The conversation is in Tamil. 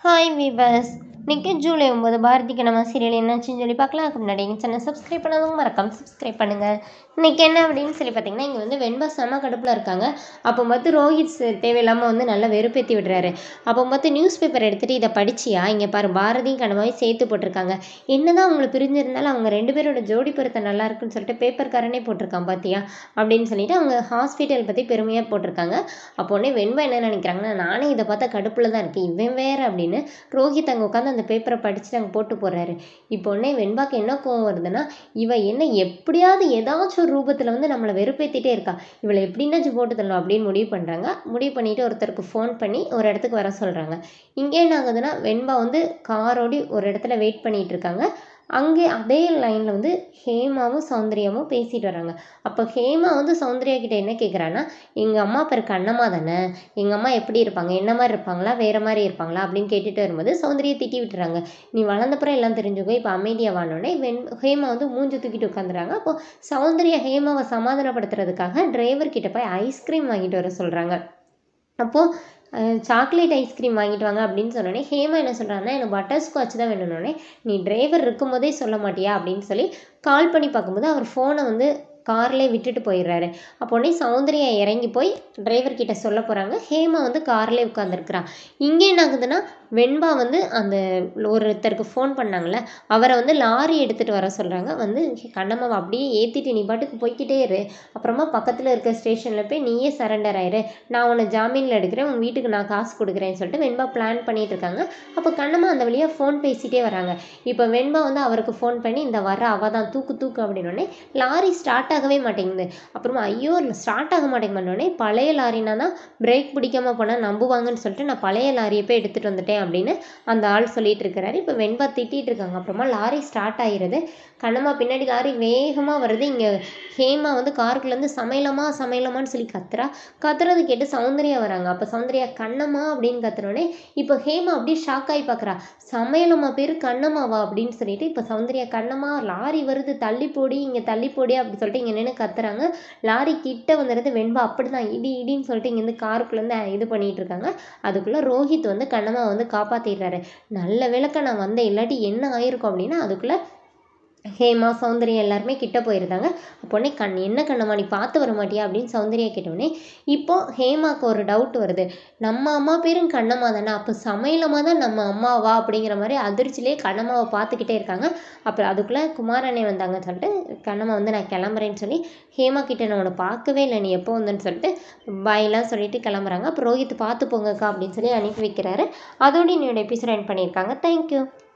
ஹாய் வீவர்ஸ் இன்னைக்கு ஜூலை ஒம்பது பாரதிக்கு நம்ம சீரியல் என்னாச்சுன்னு சொல்லி பார்க்கலாம் அதுக்கு முன்னாடி எங்கள் சேனல் சப்ஸ்கிரைப் பண்ணாதவங்க மறக்காம சப்ஸ்கிரைப் பண்ணுங்கள் இன்றைக்கி என்ன அப்படின்னு சொல்லி பார்த்தீங்கன்னா இங்கே வந்து வெண்பா செம கடுப்பில் இருக்காங்க அப்போ பார்த்து ரோஹித் ச- தேவையில்லாமல் வந்து நல்லா வெறுப்பேற்றி விடுறாரு அப்போ பார்த்து நியூஸ் பேப்பர் எடுத்துகிட்டு இதை படிச்சியா இங்கே பாரு பாரதியும் கனவாயும் சேர்த்து போட்டிருக்காங்க என்னதான் அவங்களை பிரிஞ்சிருந்தாலும் அவங்க ரெண்டு பேரோட ஜோடி பொருத்தம் நல்லா இருக்குன்னு சொல்லிட்டு பேப்பர்காரனே போட்டிருக்கான் பார்த்தியா அப்படின்னு சொல்லிட்டு அவங்க ஹாஸ்பிட்டல் பற்றி பெருமையாக போட்டிருக்காங்க அப்போ உடனே வெண்பா என்ன நினைக்கிறாங்கன்னா நானே இதை பார்த்தா கடுப்பில் தான் இருக்கேன் இவன் வேற அப்படின்னு ரோஹித் அங்கே உட்காந்து அந்த பேப்பரை படிச்சுட்டு அங்கே போட்டு போடுறாரு இப்போ உடனே வெண்பாக்கு என்ன கோவம் வருதுன்னா இவ என்ன எப்படியாவது ஏதாச்சும் ஒரு ரூபத்தில் வந்து நம்மளை வெறுப்பேற்றிட்டே இருக்கா இவளை எப்படின்னாச்சும் போட்டு தரணும் அப்படின்னு முடிவு பண்ணுறாங்க முடிவு பண்ணிட்டு ஒருத்தருக்கு ஃபோன் பண்ணி ஒரு இடத்துக்கு வர சொல்கிறாங்க இங்கே என்ன ஆகுதுன்னா வெண்பா வந்து காரோடி ஒரு இடத்துல வெயிட் பண்ணிட்டு இருக்காங்க அங்கே அதே லைனில் வந்து ஹேமாவும் சௌந்தர்யாவும் பேசிட்டு வராங்க அப்போ ஹேமா வந்து சௌந்தர்யா கிட்ட என்ன கேட்குறான்னா எங்கள் அம்மா பேர் கண்ணம்மா தானே எங்கள் அம்மா எப்படி இருப்பாங்க என்ன மாதிரி இருப்பாங்களா வேறு மாதிரி இருப்பாங்களா அப்படின்னு கேட்டுட்டு வரும்போது சௌந்தர்யா திட்டி விட்டுறாங்க நீ வளர்ந்தப்புறம் எல்லாம் தெரிஞ்சுக்கோ இப்போ அமைதியாக வானோடனே வெண் ஹேமா வந்து மூஞ்சி தூக்கிட்டு உட்காந்துறாங்க அப்போ சௌந்தர்யா ஹேமாவை சமாதானப்படுத்துறதுக்காக டிரைவர் கிட்ட போய் ஐஸ்கிரீம் வாங்கிட்டு வர சொல்கிறாங்க அப்போது சாக்லேட் ஐஸ்கிரீம் வாங்கிட்டு வாங்க அப்படின்னு சொன்னோடனே ஹேமா என்ன சொல்கிறாங்கன்னா எனக்கு பட்டர் ஸ்காட்ச் தான் வேணும்னோடனே நீ டிரைவர் இருக்கும்போதே சொல்ல மாட்டியா அப்படின்னு சொல்லி கால் பண்ணி பார்க்கும்போது அவர் ஃபோனை வந்து கார்லேயே விட்டுட்டு போயிடுறாரு அப்போ உடனே சௌந்தர்யா இறங்கி போய் டிரைவர் கிட்ட சொல்ல போகிறாங்க ஹேமா வந்து கார்லேயே உட்காந்துருக்குறா இங்கே என்ன ஆகுதுன்னா வெண்பா வந்து அந்த ஒருத்தருக்கு ஃபோன் பண்ணாங்கல்ல அவரை வந்து லாரி எடுத்துகிட்டு வர சொல்கிறாங்க வந்து கண்ணம்மாவை அப்படியே ஏற்றிட்டு நீ பாட்டுக்கு போய்க்கிட்டே இரு அப்புறமா பக்கத்தில் இருக்க ஸ்டேஷனில் போய் நீயே சரண்டர் ஆயிரு நான் உன்னை ஜாமீனில் எடுக்கிறேன் உன் வீட்டுக்கு நான் காசு கொடுக்குறேன்னு சொல்லிட்டு வெண்பா பிளான் பண்ணிட்டு இருக்காங்க அப்போ கண்ணம்மா அந்த வழியாக ஃபோன் பேசிகிட்டே வராங்க இப்போ வெண்பா வந்து அவருக்கு ஃபோன் பண்ணி இந்த வர அவ தான் தூக்கு தூக்கு அப்படின்னோடனே லாரி ஸ்டார்ட் ஆகவே மாட்டேங்குது அப்புறமா ஐயோ ஸ்டார்ட் ஆக மாட்டேங்குதுனோடனே பழைய லாரினா தான் பிரேக் பிடிக்காம போனால் நம்புவாங்கன்னு சொல்லிட்டு நான் பழைய லாரியை போய் எடுத்துகிட்டு வந்துட்டேன் அப்படின்னு அந்த ஆள் சொல்லிட்டு இருக்கிறாரு இப்போ வெண்பா திட்டிட்டு இருக்காங்க அப்புறமா லாரி ஸ்டார்ட் ஆகிருது கண்ணம்மா பின்னாடி லாரி வேகமாக வருது இங்கே ஹேமா வந்து காருக்குள்ளேருந்து சமையலமா சமையலமான்னு சொல்லி கத்துறா கத்துறது கேட்டு சௌந்தர்யா வராங்க அப்போ சௌந்தர்யா கண்ணம்மா அப்படின்னு கத்துறோடனே இப்போ ஹேமா அப்படியே ஷாக் ஆகி பார்க்குறா சமையலம்மா பேர் கண்ணம்மாவா அப்படின்னு சொல்லிட்டு இப்போ சௌந்தர்யா கண்ணம்மா லாரி வருது தள்ளி போடி இங்கே தள்ளி போடி அப்படி சொல்லிட்டு இங்கே நின்று கத்துறாங்க லாரி கிட்ட வந்துடுது வெண்பா அப்படி தான் இடி இடின்னு சொல்லிட்டு இங்கேருந்து காருக்குள்ளேருந்து இது பண்ணிட்டு இருக்காங்க அதுக்குள்ளே ரோஹித் வந்து கண்ணம்மா வந்து காப்பாற்றிடுறாரு நல்ல விளக்க நான் வந்தேன் இல்லாட்டி என்ன ஆயிருக்கும் அப்படின்னா அதுக்குள்ளே ஹேமா சௌந்தர்யா எல்லாருமே கிட்ட போயிருந்தாங்க அப்போ உடனே கண் என்ன கண்ணம்மா நீ பார்த்து வர மாட்டியா அப்படின்னு சௌந்தர்யா கேட்டோடனே இப்போ ஹேமாக்கு ஒரு டவுட் வருது நம்ம அம்மா பேரும் கண்ணம்மா தானே அப்போ சமையலம்மா தான் நம்ம அம்மாவா அப்படிங்கிற மாதிரி அதிர்ச்சியிலே கண்ணம்மாவை பார்த்துக்கிட்டே இருக்காங்க அப்புறம் அதுக்குள்ளே குமாரண்ணே வந்தாங்கன்னு சொல்லிட்டு கண்ணம்மா வந்து நான் கிளம்புறேன்னு சொல்லி ஹேமா கிட்ட நான் உன்னை பார்க்கவே இல்லை நீ எப்போ வந்தேன்னு சொல்லிட்டு பாயெல்லாம் சொல்லிட்டு கிளம்புறாங்க அப்புறம் ரோஹித் பார்த்து போங்கக்கா அப்படின்னு சொல்லி அனுப்பி வைக்கிறாரு அதோடு என்னோட எபிசோட் எண்ட் பண்ணியிருக்காங்க தேங்க்யூ